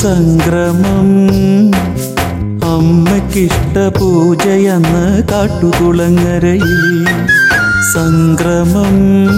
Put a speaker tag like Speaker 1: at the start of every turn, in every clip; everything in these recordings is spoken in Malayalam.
Speaker 1: തിരുസംക്രമം അമ്മയ്ക്കിഷ്ട പൂജയെന്ന് കാട്ടുകുളങ്ങരയിൽ സംക്രമം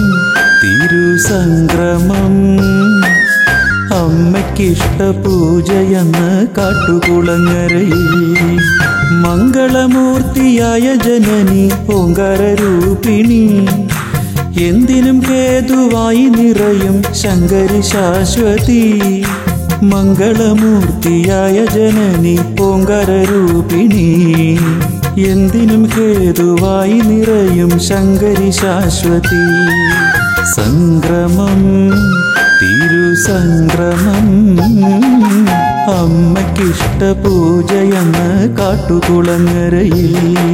Speaker 1: തിരുസംക്രമം അമ്മയ്ക്കിഷ്ട പൂജയെന്ന് കാട്ടുകുളങ്ങരയിൽ മംഗളമൂർത്തിയായ ജനനി ഓങ്കാരരൂപിണി എന്തിനും ഹേതുവായി നിറയും ശങ്കരി ശാശ്വതി മംഗളമൂർത്തിയായ ജനനി ഓങ്കാരരൂപിണി എന്തിനും ഹേതുവായി നിറയും ശങ്കരി ശാശ്വതി സംക്രമം തിരുസംക്രമം അമ്മയ്ക്കിഷ്ട പൂജയെന്ന് കാട്ടുകുളങ്ങരയിൽ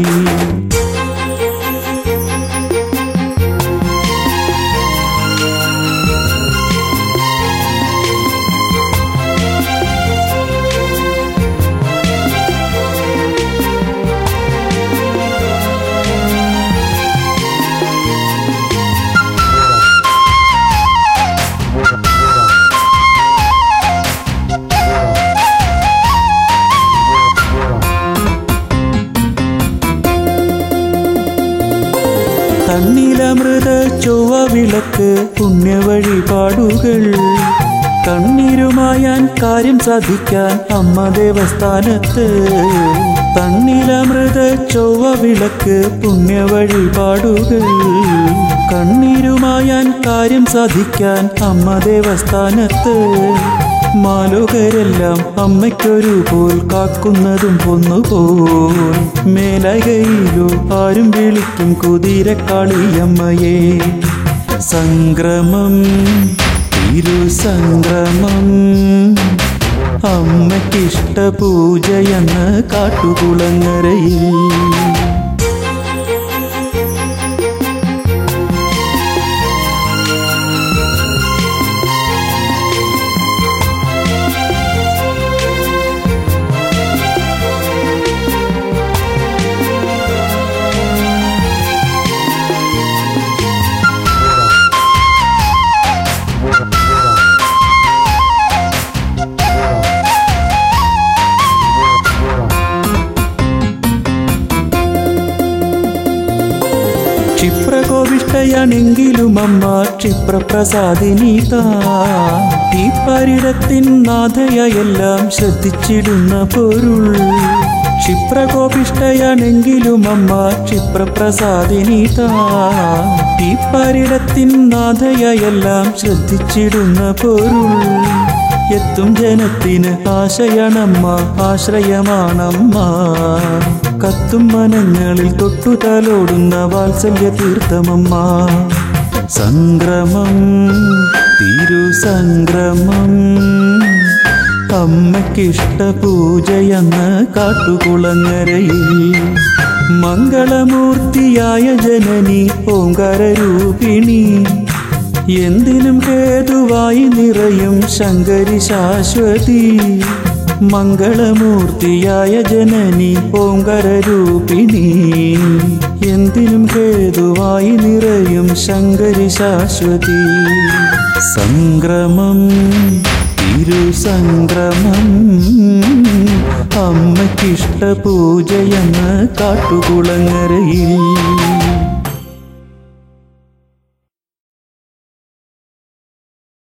Speaker 1: തണ്ണീലമൃത ചൊവ്വ വിളക്ക് പുണ്യ വഴിപാടുകൾ കണ്ണീരുമായാൻ കാര്യം സാധിക്കാൻ അമ്മ ദേവസ്ഥാനത്ത് തണ്ണീലമൃത ചൊവ്വ വിളക്ക് പുണ്യ വഴിപാടുകൾ കണ്ണീരുമായാൻ കാര്യം സാധിക്കാൻ അമ്മ ദേവസ്ഥാനത്ത് മാലോകരെല്ലാം അമ്മയ്ക്കൊരു പോൽ കാക്കുന്നതും പൊന്നുപോൽ മേലകയിലോ ആരും വിളിക്കും കുതിരക്കാളിയമ്മയെ സംക്രമം തിരുസംക്രമം അമ്മയ്ക്കിഷ്ട പൂജയെന്ന് കാട്ടുകുളങ്ങരയിൽ ക്ഷിപ്രകോപിഷ്ടയാണെങ്കിലും അമ്മ ക്ഷിപ്രപ്രസാദിനി താ ഈ പരിടത്തിൻ നാഥയെല്ലാം ശ്രദ്ധിച്ചിടുന്ന പൊരുൾ ക്ഷിപ്രകോപിഷ്ടയാണെങ്കിലും അമ്മ ക്ഷിപ്രപ്രസാദിനി താ ഈ പരിടത്തിൻ നാഥയെല്ലാം ശ്രദ്ധിച്ചിടുന്ന പൊരുൾ എത്തും ജനത്തിന് ആശയണമ്മ ആശ്രയമാണമ്മ കത്തും മനങ്ങളിൽ തൊട്ടു തലോടുന്ന വാത്സല്യ തീർത്ഥമമ്മ സംക്രമം തിരുസംക്രമം അമ്മയ്ക്കിഷ്ട പൂജയെന്ന് കാട്ടുകുളങ്ങരയിൽ മംഗളമൂർത്തിയായ ജനനി ഓങ്കാരരൂപിണി എന്തിനും ഹേതുവായി നിറയും ശങ്കരി ശാശ്വതി മംഗളമൂർത്തിയായ ജനനി ഓങ്കാരരൂപിണി എന്തിനും ഹേതുവായി നിറയും ശങ്കരി ശാശ്വതി സംക്രമം തിരുസംക്രമം അമ്മയ്ക്കിഷ്ട പൂജയെന്ന് കാട്ടുകുളങ്ങരയിൽ